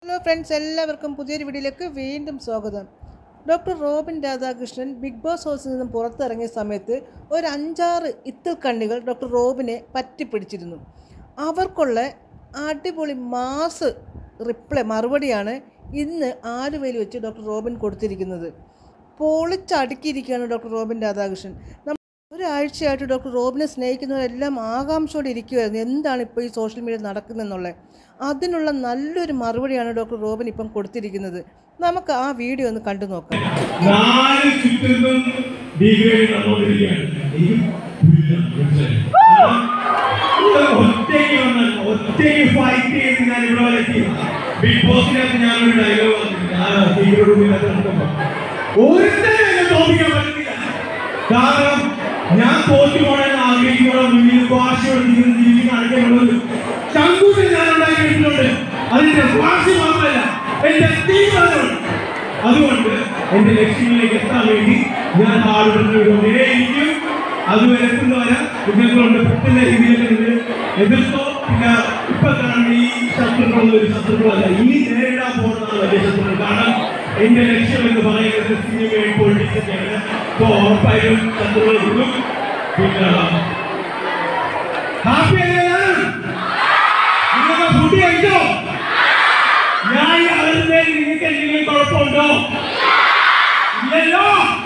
Hello friends എല്ലാവർക്കും പുതിയൊരു വീഡിയോയിലേക്ക് വീണ്ടും സ്വാഗതം doctor Robin Radhakrishnan Bigg Boss ഹൗസിൽ നിന്നും പുറത്തിറങ്ങിയ സമയത്ത് ഒരു അഞ്ചാറ് ഇത്തിൽ കണ്ണികൾ ഡോക്ടർ റോബിനെ പറ്റിപ്പിടിച്ചിരുന്നു അവർക്കുള്ള അടിപൊളി മാസ് റിപ്ലൈ മറുപടിയാണ് ഇന്ന് ആലുവയിൽ വെച്ച് ഡോക്ടർ റോബിൻ കൊടുത്തിരിക്കുന്നത് പൊളിച്ചടുക്കിയിരിക്കുകയാണ് ഡോക്ടർ റോബിൻ രാധാകൃഷ്ണൻ നമ്മ- ഒരാഴ്ചയായിട്ട് ഡോക്ടർ റോബിനെ സ്നേഹിക്കുന്നവരെല്ലാം ആകാംക്ഷയോടെ ഇരിക്കുമായിരുന്നു എന്താണ് ഇപ്പോൾ ഈ സോഷ്യൽ മീഡിയ നടക്കുന്നതെന്നുള്ളത് അതിനുള്ള നല്ലൊരു മറുപടിയാണ് ഡോക്ടർ റോബിൻ ഇപ്പം കൊടുത്തിരിക്കുന്നത് നമുക്ക് ആ വീഡിയോ ഒന്ന് കണ്ടു നോക്കാം നാല് ചുറ്റും ഡിഗ്രേഡ് നടന്നുകൊണ്ടിരിക്കുകയാണ് എനിക്ക് പുല്ല് മനസ്സിലായി. കാരണം ഇവിടെ ഒറ്റയ്ക്ക് വന്ന് ഒറ്റയ്ക്ക് ഫൈറ്റ് ചെയ്ത് ഞാൻ ഇവിടെ വരെ എത്തി ബിഗ് ബോസിനകത്ത് ഞാൻ ഒരു ഡയലോഗ് ഒരുത്തരും എന്നെ തോന്നിക്കാൻ പറ്റുന്നില്ല കാരണം ഞാൻ തോറ്റു പോകണമെന്ന് ആഗ്രഹിക്കുന്ന മുന്നിൽ വാശിയോടെ നിങ്ങൾ ജീവിച്ച് കാണിക്കാനുള്ളത് ചങ്കൂറ്റം ഞാൻ ഉണ്ടാക്കിയിട്ടുണ്ട് അതിന്റെ വാശി മാത്രമല്ല എന്റെ തീവ്രതയുണ്ട് അതുകൊണ്ട് എന്റെ ലക്ഷ്യങ്ങളിലേക്ക് എത്താൻ വേണ്ടി ഞാൻ പാടുപെട്ടുകൊണ്ടേയിരിക്കും അതുവരെ എത്തുന്നവരെ നിങ്ങളുണ്ട് പറ്റുന്ന രീതിയിൽ നിങ്ങൾ എതിർത്തോ പിന്നെ ഇപ്പൊ കാണുന്ന ഈ ശത്രുക്കളൊന്നും ഒരു ശത്രുക്കളല്ല ഇനി നേരിടാൻ പോകുന്നതാണ് വലിയ ശത്രുക്കൾ കാരണം എന്റെ ലക്ഷ്യം എന്ന് പറയുന്നത് സിനിമയും പൊളിറ്റിക്സൊക്കെയാണ് അപ്പൊ ഉറപ്പായും ശത്രുക്കൾ കൂടും പിന്നെ ഹാപ്പി അല്ലേ നിങ്ങൾക്ക് ഫുഡ് കഴിച്ചോ ഞാൻ ഈ അവരുടെ നിങ്ങൾക്ക് എന്തെങ്കിലും കുഴപ്പമുണ്ടോ ഇല്ലല്ലോ